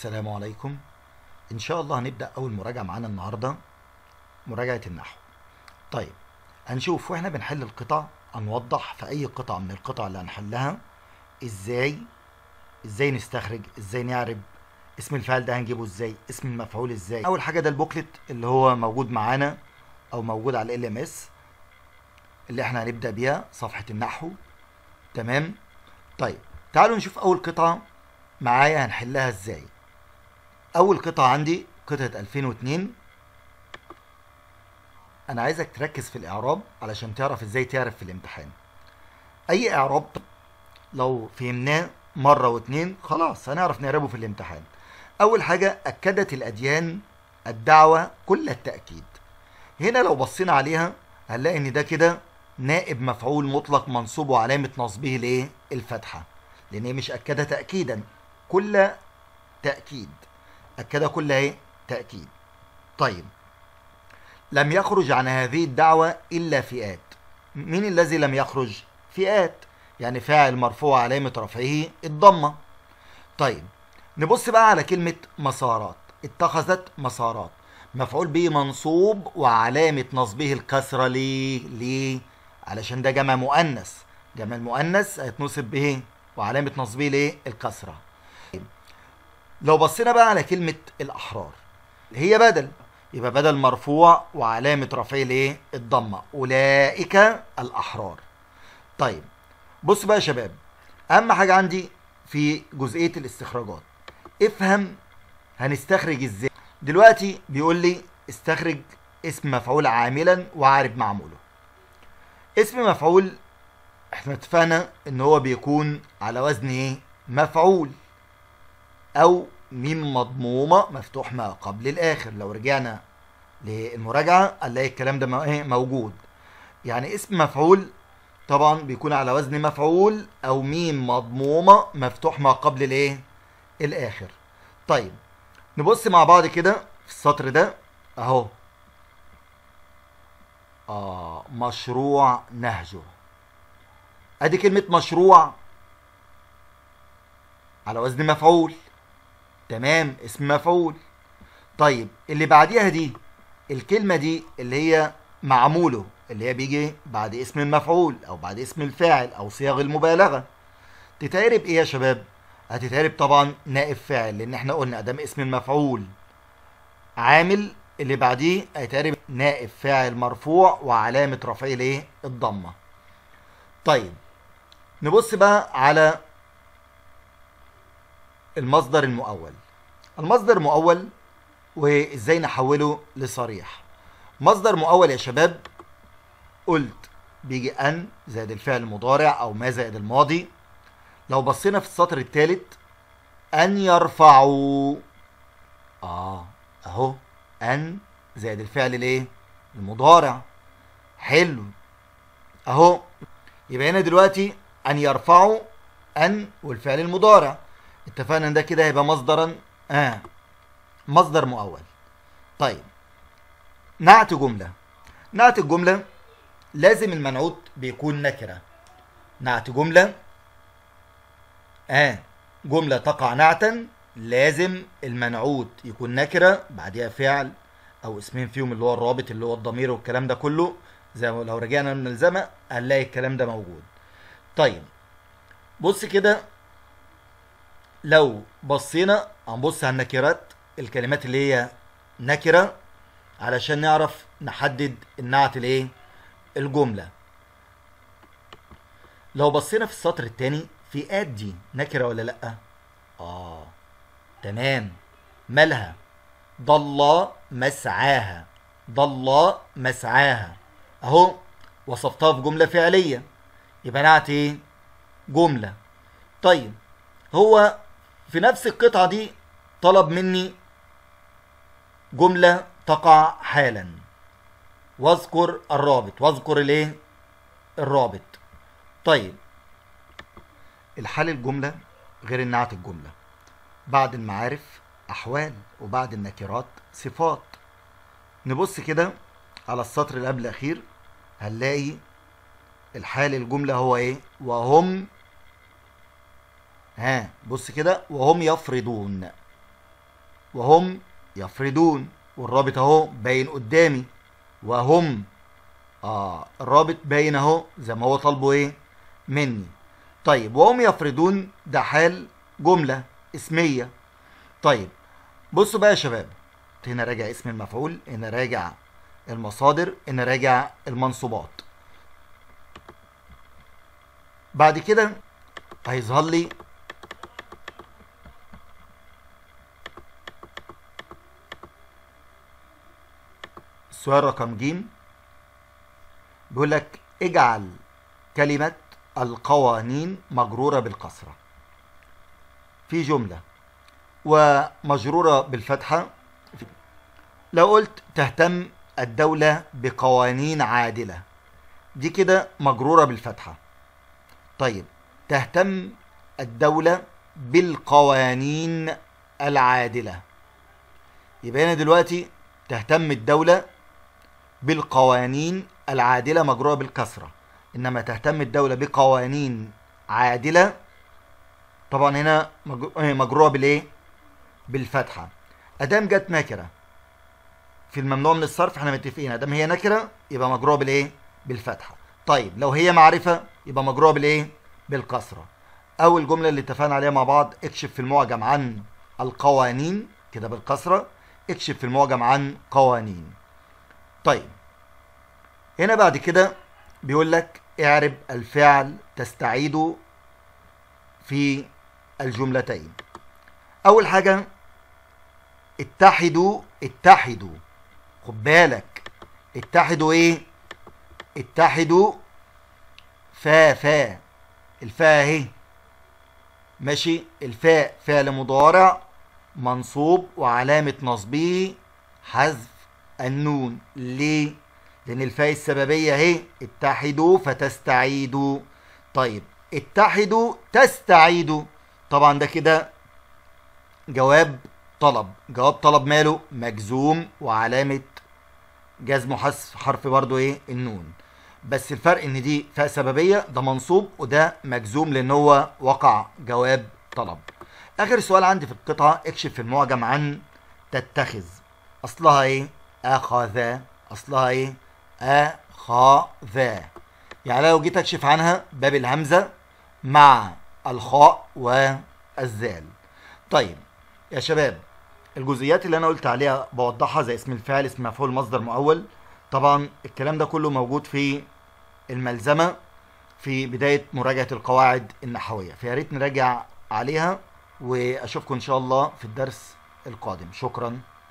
السلام عليكم ان شاء الله هنبدا اول مراجعه معانا النهارده مراجعه النحو طيب هنشوف واحنا بنحل القطع هنوضح في اي قطعه من القطع اللي هنحلها ازاي ازاي نستخرج ازاي نعرب اسم الفاعل ده هنجيبه ازاي اسم المفعول ازاي اول حاجه ده البوكلت اللي هو موجود معانا او موجود على ال ام اس اللي احنا هنبدا بيها صفحه النحو تمام طيب تعالوا نشوف اول قطعه معايا هنحلها ازاي اول قطعه عندي قطعه 2002 انا عايزك تركز في الاعراب علشان تعرف ازاي تعرف في الامتحان اي اعراب لو فهمناه مره واتنين خلاص هنعرف نعربه في الامتحان اول حاجه اكدت الاديان الدعوه كل التاكيد هنا لو بصينا عليها هنلاقي ان ده كده نائب مفعول مطلق منصوب وعلامه نصبه الايه الفتحه لان هي مش اكد تاكيدا كل تاكيد اكد كل ايه تاكيد طيب لم يخرج عن هذه الدعوه الا فئات مين الذي لم يخرج فئات يعني فاعل مرفوع علامه رفعه الضمه طيب نبص بقى على كلمه مسارات اتخذت مسارات مفعول به منصوب وعلامه نصبه الكسره ليه ليه علشان ده جمع مؤنث جمع المؤنث هيتنصب بايه وعلامه نصبه ليه الكسره لو بصينا بقى على كلمه الاحرار هي بدل يبقى بدل مرفوع وعلامه رفعه الايه الضمه اولئك الاحرار طيب بص بقى يا شباب اهم حاجه عندي في جزئيه الاستخراجات افهم هنستخرج ازاي دلوقتي بيقول لي استخرج اسم مفعول عاملا وعارب معموله اسم مفعول احنا اتفقنا ان هو بيكون على وزن ايه مفعول او ميم مضمومه مفتوح ما قبل الاخر لو رجعنا للمراجعه هنلاقي الكلام ده ايه موجود يعني اسم مفعول طبعا بيكون على وزن مفعول او ميم مضمومه مفتوح ما قبل الايه الاخر طيب نبص مع بعض كده في السطر ده اهو اه مشروع نهجه ادي كلمة مشروع على وزن مفعول تمام اسم مفعول طيب اللي بعديها دي الكلمة دي اللي هي معموله اللي هي بيجي بعد اسم المفعول او بعد اسم الفاعل او صيغ المبالغة تتعرب ايه يا شباب هتتعرب طبعا نائب فاعل لان احنا قلنا ادام اسم المفعول عامل اللي بعديه هيتعرب نائب فاعل مرفوع وعلامة رفعه الايه الضمة طيب نبص بقى على المصدر المؤول المصدر المؤول وازاي نحوله لصريح مصدر مؤول يا شباب قلت بيجي ان زائد الفعل المضارع او ما زائد الماضي لو بصينا في السطر الثالث ان يرفعوا اه اهو ان زائد الفعل الايه المضارع حلو اهو يبقى هنا دلوقتي ان يرفعوا ان والفعل المضارع اتفقنا ان ده كده هيبقى مصدرا اه مصدر مؤول طيب نعت جمله نعت الجمله لازم المنعوت بيكون نكره نعت جمله اه جمله تقع نعتا لازم المنعوت يكون نكره بعديها فعل او اسمين فيهم اللي هو الرابط اللي هو الضمير والكلام ده كله زي لو رجعنا من الزمن هنلاقي الكلام ده موجود طيب بص كده لو بصينا هنبص على النكرات الكلمات اللي هي نكره علشان نعرف نحدد النعت الايه الجمله لو بصينا في السطر الثاني في اد دي نكره ولا لا اه تمام مالها ضل مسعاها ضل مسعاها اهو وصفتها في جمله فعليه يبقى نعت ايه جمله طيب هو في نفس القطعه دي طلب مني جمله تقع حالا واذكر الرابط واذكر الايه الرابط طيب الحال الجمله غير النعت الجمله بعد المعارف احوال وبعد النكرات صفات نبص كده على السطر اللي قبل الاخير هنلاقي الحال الجمله هو ايه وهم ها بص كده وهم يفرضون وهم يفردون والرابط اهو باين قدامي وهم اه الرابط باين اهو زي ما هو طالبه ايه مني طيب وهم يفردون ده حال جملة اسمية طيب بصوا بقى يا شباب هنا راجع اسم المفعول هنا راجع المصادر هنا راجع المنصوبات بعد كده هيظهر لي السؤال رقم ج بيقول لك اجعل كلمة القوانين مجرورة بالكسرة في جملة ومجرورة بالفتحة لو قلت تهتم الدولة بقوانين عادلة دي كده مجرورة بالفتحة طيب تهتم الدولة بالقوانين العادلة يبقى هنا دلوقتي تهتم الدولة بالقوانين العادلة مجرورة بالكسرة إنما تهتم الدولة بقوانين عادلة طبعا هنا مجرورة بالإيه؟ بالفتحة أدام جت نكرة في الممنوع من الصرف احنا متفقين أدام هي نكرة يبقى مجرورة بالإيه؟ بالفتحة طيب لو هي معرفة يبقى مجرورة بالإيه؟ بالكسرة أول جملة اللي اتفقنا عليها مع بعض اكشف في المعجم عن القوانين كده بالكسرة اكشف في المعجم عن قوانين طيب هنا بعد كده بيقول لك اعرب الفعل تستعيد في الجملتين اول حاجة اتحدوا اتحدوا خد بالك اتحدوا ايه اتحدوا فا فا الفاء اهي ماشي الفاء فعل مضارع منصوب وعلامة نصبه حذف النون ليه؟ لأن الفاء السببية اهي اتحدوا فتستعيدوا طيب اتحدوا تستعيدوا طبعا ده كده جواب طلب جواب طلب ماله مجزوم وعلامة جزم حذف حرف برضو ايه النون بس الفرق ان دي فاء سببية ده منصوب وده مجزوم لان هو وقع جواب طلب اخر سؤال عندي في القطعة اكشف في المعجم عن تتخذ اصلها ايه اخذ اصلها ايه اخذ يعني لو جيت اكشف عنها باب الهمزة مع الخاء والزال طيب يا شباب الجزئيات اللي انا قلت عليها بوضحها زي اسم الفاعل اسم مفعول مصدر مؤول طبعا الكلام ده كله موجود في الملزمة في بداية مراجعة القواعد النحوية فيا ريت نراجع عليها واشوفكم ان شاء الله في الدرس القادم شكرا